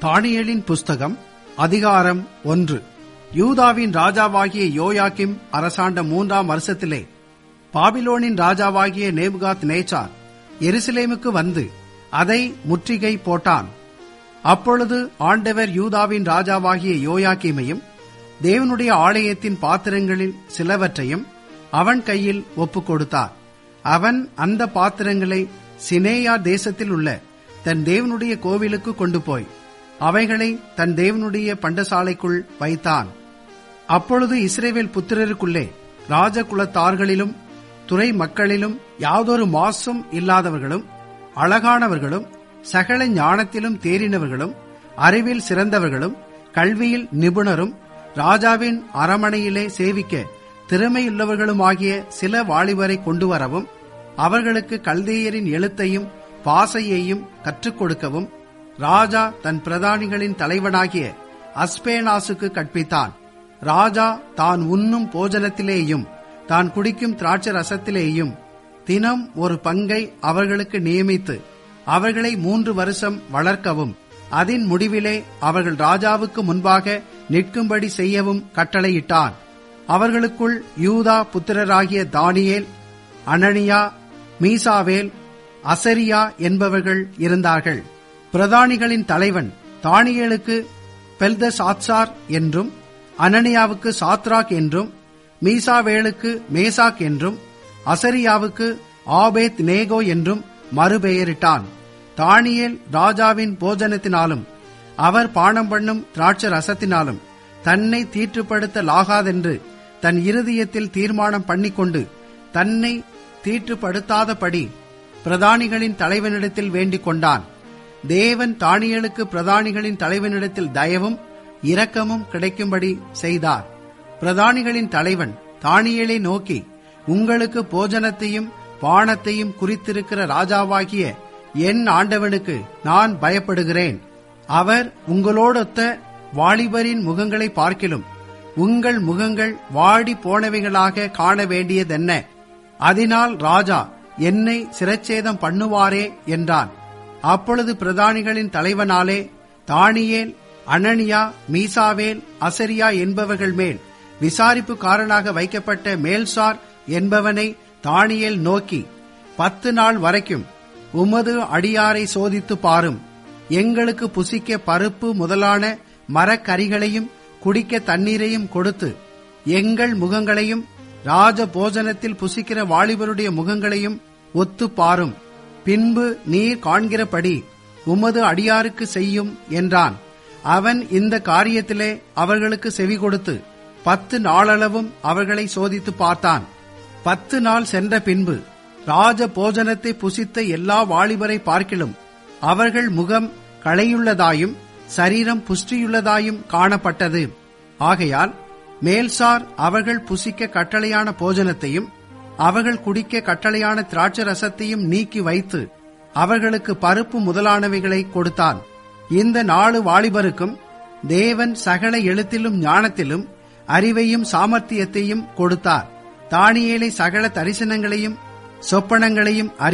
தானியேலின் புஸ்தகம் அதிகாரம் ஒன்று யூதாவின் ராஜாவாகிய யோயாக்கிம் அரசாண்ட மூன்றாம் வருஷத்திலே பாபிலோனின் ராஜாவாகிய நேபுகாத் நேச்சார் எருசலேமுக்கு வந்து அதை முற்றுகை போட்டான் அப்பொழுது ஆண்டவர் யூதாவின் ராஜாவாகிய யோயாக்கிமையும் தேவனுடைய ஆலயத்தின் பாத்திரங்களில் சிலவற்றையும் அவன் கையில் ஒப்புக் கொடுத்தார் அவன் அந்த பாத்திரங்களை சினேயா தேசத்தில் உள்ள தன் தேவனுடைய கோவிலுக்கு கொண்டு போய் அவைகளை தன் தேவனுடைய பண்டசாலைக்குள் வைத்தான் அப்பொழுது இஸ்ரேவேல் புத்திரருக்குள்ளே ராஜகுலத்தார்களிலும் துறை மக்களிலும் யாதொரு மாசும் இல்லாதவர்களும் அழகானவர்களும் சகல ஞானத்திலும் தேறினவர்களும் அறிவில் சிறந்தவர்களும் கல்வியில் நிபுணரும் ராஜாவின் அரமனையிலே சேவிக்க திறமையுள்ளவர்களுமாகிய சில வாலிபரை கொண்டு வரவும் அவர்களுக்கு கல்தேயரின் எழுத்தையும் பாசையையும் கற்றுக் கொடுக்கவும் ராஜா தன் பிரதானிகளின் தலைவனாகிய அஸ்பேனாசுக்கு கற்பித்தான் ராஜா தான் உண்ணும் போஜனத்திலேயும் தான் குடிக்கும் திராட்சை ரசத்திலேயும் தினம் ஒரு பங்கை அவர்களுக்கு நியமித்து அவர்களை மூன்று வருஷம் வளர்க்கவும் அதன் முடிவிலே அவர்கள் ராஜாவுக்கு முன்பாக நிற்கும்படி செய்யவும் கட்டளையிட்டான் அவர்களுக்குள் யூதா புத்திரராகிய தானியேல் அனனியா மீசாவேல் அசரியா என்பவர்கள் இருந்தார்கள் பிரதானிகளின் தலைவன் தானியேலுக்கு பெல்தசாத்சார் என்றும் அனனியாவுக்கு சாத்ராக் என்றும் மீசாவேலுக்கு மேசாக் என்றும் அசரியாவுக்கு ஆபேத் நேகோ என்றும் மறுபெயரிட்டான் தானியேல் ராஜாவின் போஜனத்தினாலும் அவர் பானம் பண்ணும் திராட்சை ரசத்தினாலும் தன்னை தீற்றுப்படுத்தலாகாதென்று தன் இருதயத்தில் தீர்மானம் பண்ணிக்கொண்டு தன்னை தீற்றுப்படுத்தாதபடி பிரதானிகளின் தலைவனிடத்தில் வேண்டிக் கொண்டான் தேவன் தானியலுக்கு பிரதானிகளின் தலைவனிடத்தில் தயவும் இரக்கமும் கிடைக்கும்படி செய்தார் பிரதானிகளின் தலைவன் தானியலை நோக்கி உங்களுக்கு போஜனத்தையும் பானத்தையும் குறித்திருக்கிற ராஜாவாகிய என் ஆண்டவனுக்கு நான் பயப்படுகிறேன் அவர் உங்களோடொத்த வாலிபரின் முகங்களை பார்க்கிலும் உங்கள் முகங்கள் வாடி போனவைகளாக காண வேண்டியதென்ன அதனால் ராஜா என்னை சிரச்சேதம் பண்ணுவாரே என்றான் அப்பொழுது பிரதானிகளின் தலைவனாலே தானியேல் அனனியா மீசாவேல் அசரியா என்பவர்கள் மேல் விசாரிப்புக்காரனாக வைக்கப்பட்ட மேல்சார் என்பவனை தானியேல் நோக்கி பத்து நாள் வரைக்கும் உமது அடியாரை சோதித்து பாரும் எங்களுக்கு புசிக்க பருப்பு முதலான மரக்கறிகளையும் குடிக்க தண்ணீரையும் கொடுத்து எங்கள் முகங்களையும் ராஜ போஜனத்தில் புசிக்கிற வாலிபருடைய முகங்களையும் ஒத்து பாரும் பின்பு நீர் காண்கிறபடி உமது அடியாருக்கு செய்யும் என்றான் அவன் இந்த காரியத்திலே அவர்களுக்கு செவி கொடுத்து பத்து நாளளவும் அவர்களை சோதித்து பார்த்தான் பத்து நாள் சென்ற பின்பு ராஜ போஜனத்தை புசித்த எல்லா வாலிபரை பார்க்கிலும் அவர்கள் முகம் களையுள்ளதாயும் சரீரம் புஷ்டியுள்ளதாயும் காணப்பட்டது ஆகையால் மேல்சார் அவர்கள் புசிக்க கட்டளையான போஜனத்தையும் அவர்கள் குடிக்க கட்டளையான திராட்சை ரசத்தையும் நீக்கி வைத்து அவர்களுக்கு பருப்பு முதலானவைகளை கொடுத்தான் இந்த நாலு வாலிபருக்கும் தேவன் சகல எழுத்திலும் ஞானத்திலும் அறிவையும் சாமர்த்தியத்தையும் கொடுத்தார் தானியேலை சகல தரிசனங்களையும் சொப்பனங்களையும் அறி